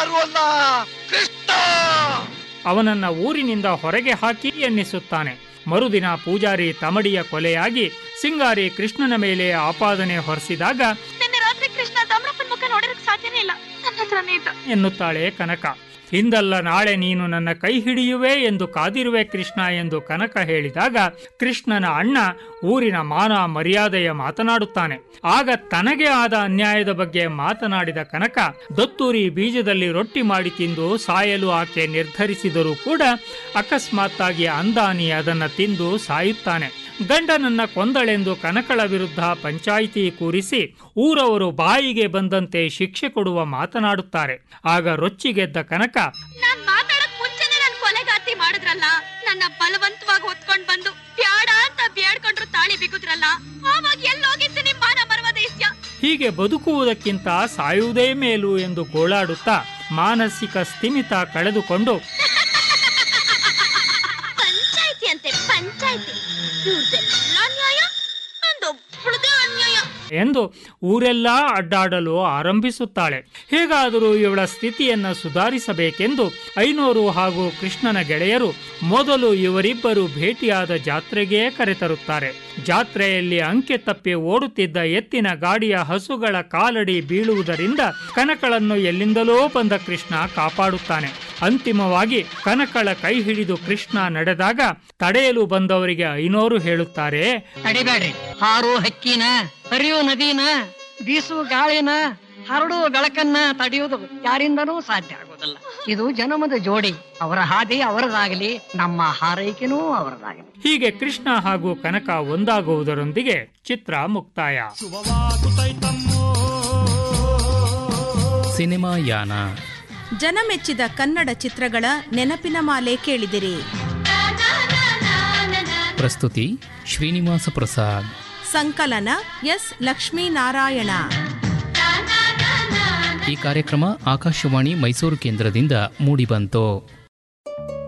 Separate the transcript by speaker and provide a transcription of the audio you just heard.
Speaker 1: ಯಾರು ಅಲ್ಲ ಕೃಷ್ಣ
Speaker 2: ಅವನನ್ನ ಊರಿನಿಂದ ಹೊರಗೆ ಹಾಕಿ ಎನ್ನಿಸುತ್ತಾನೆ ಮರುದಿನ ಪೂಜಾರಿ ತಮಡಿಯ ಕೊಲೆಯಾಗಿ ಸಿಂಗಾರಿ ಕೃಷ್ಣನ ಮೇಲೆ ಆಪಾದನೆ ಹೊರಿಸಿದಾಗ
Speaker 3: ನಿನ್ನೆ ರಾತ್ರಿ ಕೃಷ್ಣ ತಮ್ರಪ್ಪನ ಮುಖ ನೋಡಿರಕ್ ಸಾಧ್ಯನೇ ಇಲ್ಲ ನನ್ನ ಹತ್ರನೇ ಇದ್ದ
Speaker 2: ಎನ್ನುತ್ತಾಳೆ ಕನಕ ಹಿಂದಲ್ಲ ನಾಳೆ ನೀನು ನನ್ನ ಕೈ ಹಿಡಿಯುವೆ ಎಂದು ಕಾದಿರುವೆ ಕೃಷ್ಣ ಎಂದು ಕನಕ ಹೇಳಿದಾಗ ಕೃಷ್ಣನ ಅಣ್ಣ ಊರಿನ ಮಾನ ಮರ್ಯಾದೆಯ ಮಾತನಾಡುತ್ತಾನೆ ಆಗ ತನಗೆ ಆದ ಅನ್ಯಾಯದ ಬಗ್ಗೆ ಮಾತನಾಡಿದ ಕನಕ ದತ್ತೂರಿ ಬೀಜದಲ್ಲಿ ರೊಟ್ಟಿ ಮಾಡಿ ತಿಂದು ಸಾಯಲು ಆಕೆ ನಿರ್ಧರಿಸಿದರೂ ಕೂಡ ಅಕಸ್ಮಾತ್ತಾಗಿ ಅಂದಾನಿ ಅದನ್ನ ತಿಂದು ಸಾಯುತ್ತಾನೆ ಗಂಡನನ್ನ ಕೊಂದಳೆಂದು ಕನಕಳ ವಿರುದ್ಧ ಪಂಚಾಯಿತಿ ಕೂರಿಸಿ ಊರವರು ಬಾಯಿಗೆ ಬಂದಂತೆ ಶಿಕ್ಷೆ ಕೊಡುವ ಮಾತನಾಡುತ್ತಾರೆ ಆಗ ರೊಚ್ಚಿಗೆದ್ದ ಕನಕ
Speaker 3: ನಾನ್ ಮಾತಾಡಕ್ ಮುಂಚೆನೆ ನನ್ ಕೊಲೆಗಾತಿ ಮಾಡಿದ್ರಲ್ಲ ನನ್ನ ಬಲವಂತವಾಗಿ ಹೊತ್ಕೊಂಡ್ ಬಂದು ಬ್ಯಾಡ ಅಂತ ಬೇಡ್ಕೊಂಡ್ರು ತಾಳಿ ಬಿಗುದ್ರಲ್ಲ ಆವಾಗ ಎಲ್ಲೋಗಿತ್ತು ನಿಮ್ ಮಾನ ಮರ್ವದ ಇಸ್ಯ
Speaker 2: ಹೀಗೆ ಬದುಕುವುದಕ್ಕಿಂತ ಸಾಯುವುದೇ ಮೇಲು ಎಂದು ಗೋಳಾಡುತ್ತಾ ಮಾನಸಿಕ ಸ್ಥಿಮಿತ ಕಳೆದುಕೊಂಡು
Speaker 3: ಪಂಚಾಯ್ತಿ ಅಂತೆ ಪಂಚಾಯ್ತಿ ಇವ್ರದೆಲ್ಲ ನ್ಯಾಯ ನಂದೊಬ್ಬಳದೇ ಅನ್ಯಾಯ
Speaker 2: ಎಂದು ಊರೆಲ್ಲ ಅಡ್ಡಾಡಲು ಆರಂಭಿಸುತ್ತಾಳೆ ಹೇಗಾದರೂ ಇವಳ ಸ್ಥಿತಿಯನ್ನ ಸುಧಾರಿಸಬೇಕೆಂದು ಐನೂರು ಹಾಗೂ ಕೃಷ್ಣನ ಗೆಳೆಯರು ಮೊದಲು ಇವರಿಬ್ಬರು ಭೇಟಿಯಾದ ಜಾತ್ರೆಗೇ ಕರೆತರುತ್ತಾರೆ ಜಾತ್ರೆಯಲ್ಲಿ ಅಂಕೆ ತಪ್ಪಿ ಓಡುತ್ತಿದ್ದ ಎತ್ತಿನ ಗಾಡಿಯ ಹಸುಗಳ ಕಾಲಡಿ ಬೀಳುವುದರಿಂದ ಕನಕಳನ್ನು ಎಲ್ಲಿಂದಲೋ ಬಂದ ಕೃಷ್ಣ ಕಾಪಾಡುತ್ತಾನೆ ಅಂತಿಮವಾಗಿ ಕನಕಳ ಕೈ ಹಿಡಿದು ಕೃಷ್ಣ ನಡೆದಾಗ ತಡೆಯಲು ಬಂದವರಿಗೆ ಐನೋರು ಹೇಳುತ್ತಾರೆ
Speaker 4: ತಡಿಬೇಡ್ರಿ ಹಾರೋ ಹಕ್ಕಿನ ಹರಿಯೋ ನದಿನ ಬೀಸುವ ಗಾಳಿನ ಹರಡುವ ಬೆಳಕನ್ನ ತಡೆಯುವುದು ಯಾರಿಂದನೂ ಸಾಧ್ಯ ಆಗೋದಿಲ್ಲ ಇದು ಜನ್ಮದ ಜೋಡಿ ಅವರ ಹಾದಿ ಅವರದಾಗಲಿ ನಮ್ಮ ಹಾರೈಕೆನೂ ಅವರದಾಗಲಿ
Speaker 2: ಹೀಗೆ ಕೃಷ್ಣ ಹಾಗೂ ಕನಕ ಒಂದಾಗುವುದರೊಂದಿಗೆ ಚಿತ್ರ ಮುಕ್ತಾಯ
Speaker 5: ಸಿನಿಮಾ ಯಾನ
Speaker 6: ಜನಮೆಚ್ಚಿದ ಕನ್ನಡ ಚಿತ್ರಗಳ ನೆನಪಿನ ಮಾಲೆ ಕೇಳಿದಿರಿ
Speaker 5: ಪ್ರಸ್ತುತಿ ಶ್ರೀನಿವಾಸ ಪ್ರಸಾದ್
Speaker 6: ಸಂಕಲನ ಎಸ್ ಲಕ್ಷ್ಮೀನಾರಾಯಣ
Speaker 5: ಈ ಕಾರ್ಯಕ್ರಮ ಆಕಾಶವಾಣಿ ಮೈಸೂರು ಕೇಂದ್ರದಿಂದ ಮೂಡಿಬಂತು